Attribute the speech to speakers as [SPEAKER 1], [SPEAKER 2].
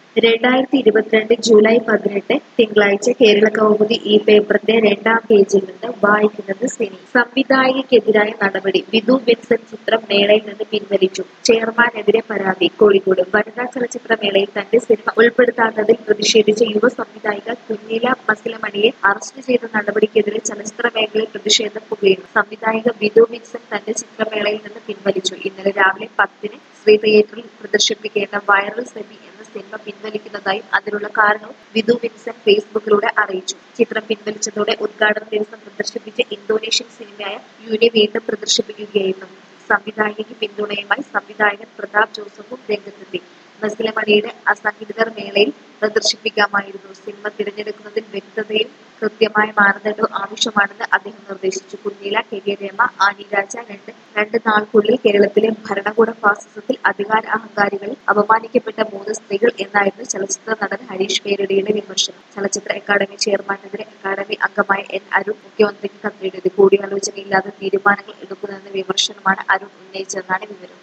[SPEAKER 1] രണ്ടായിരത്തി ഇരുപത്തിരണ്ട് ജൂലൈ പതിനെട്ട് തിങ്കളാഴ്ച കേരള കൗമുദി ഈ പേപ്പറിന്റെ രണ്ടാം പേജിൽ നിന്ന് വായിക്കുന്നത് സിനി സംവിധായകയ്ക്കെതിരായ നടപടി വിധു വിൻസൻ ചിത്രം മേളയിൽ നിന്ന് പിൻവലിച്ചു ചെയർമാനെതിരെ പരാതി കോഴിക്കോട് വനിതാ ചലച്ചിത്ര മേളയിൽ തന്റെ സിനിമ ഉൾപ്പെടുത്താത്തതിൽ പ്രതിഷേധിച്ച യുവ സംവിധായിക കുഞ്ഞില മസിലമണിയെ അറസ്റ്റ് ചെയ്ത നടപടിക്കെതിരെ ചലച്ചിത്ര മേഖലയിൽ പ്രതിഷേധം പുകയുന്നു സംവിധായിക വിധു വിൻസൻ തന്റെ ചിത്രമേളയിൽ നിന്ന് പിൻവലിച്ചു ഇന്നലെ രാവിലെ പത്തിന് ശ്രീ തിയേറ്ററിൽ പ്രദർശിപ്പിക്കേണ്ട വൈറൽ സെമി എന്ന സിനിമ പിൻവലിക്കുന്നതായും അതിനുള്ള കാരണവും വിധു വിൻസൻ ഫേസ്ബുക്കിലൂടെ അറിയിച്ചു ചിത്രം പിൻവലിച്ചതോടെ ഉദ്ഘാടന ദിവസം പ്രദർശിപ്പിച്ച ഇന്തോനേഷ്യൻ സിനിമയായ യുനെ വീണ്ടും പ്രദർശിപ്പിക്കുകയായിരുന്നു സംവിധായകയ്ക്ക് പിന്തുണയുമായി സംവിധായകൻ പ്രതാപ് ജോസഫും രംഗത്തെത്തി മസിലമണിയുടെ അസംഘടിതർ മേളയിൽ പ്രദർശിപ്പിക്കാമായിരുന്നു സിനിമ തിരഞ്ഞെടുക്കുന്നതിൽ വ്യക്തതയും കൃത്യമായ മാനദണ്ഡവും ആവശ്യമാണെന്ന് അദ്ദേഹം നിർദ്ദേശിച്ചു Kunjila K K Rema Annie Raja രണ്ട് രണ്ട് നാൾക്കുള്ളിൽ കേരളത്തിലെ ഭരണകൂട ഫാസിസത്തിൽ അധികാര അഹങ്കാരികളിൽ അപമാനിക്കപ്പെട്ട മൂന്ന് സ്ത്രീകൾ എന്നായിരുന്നു ചലച്ചിത്ര നടൻ ഹരീഷ് പേരടിയുടെ വിമർശനം ചലച്ചിത്ര അക്കാദമി ചെയർമാനെതിരെ അക്കാദമി അംഗമായ എൻ അരുൺ മുഖ്യമന്ത്രിക്ക് കത്തെഴുതി കൂടിയാലോചനയില്ലാതെ തീരുമാനങ്ങൾ എടുക്കുന്നതെന്ന വിമർശനമാണ് അരുൺ ഉന്നയിച്ചതെന്നാണ് വിവരം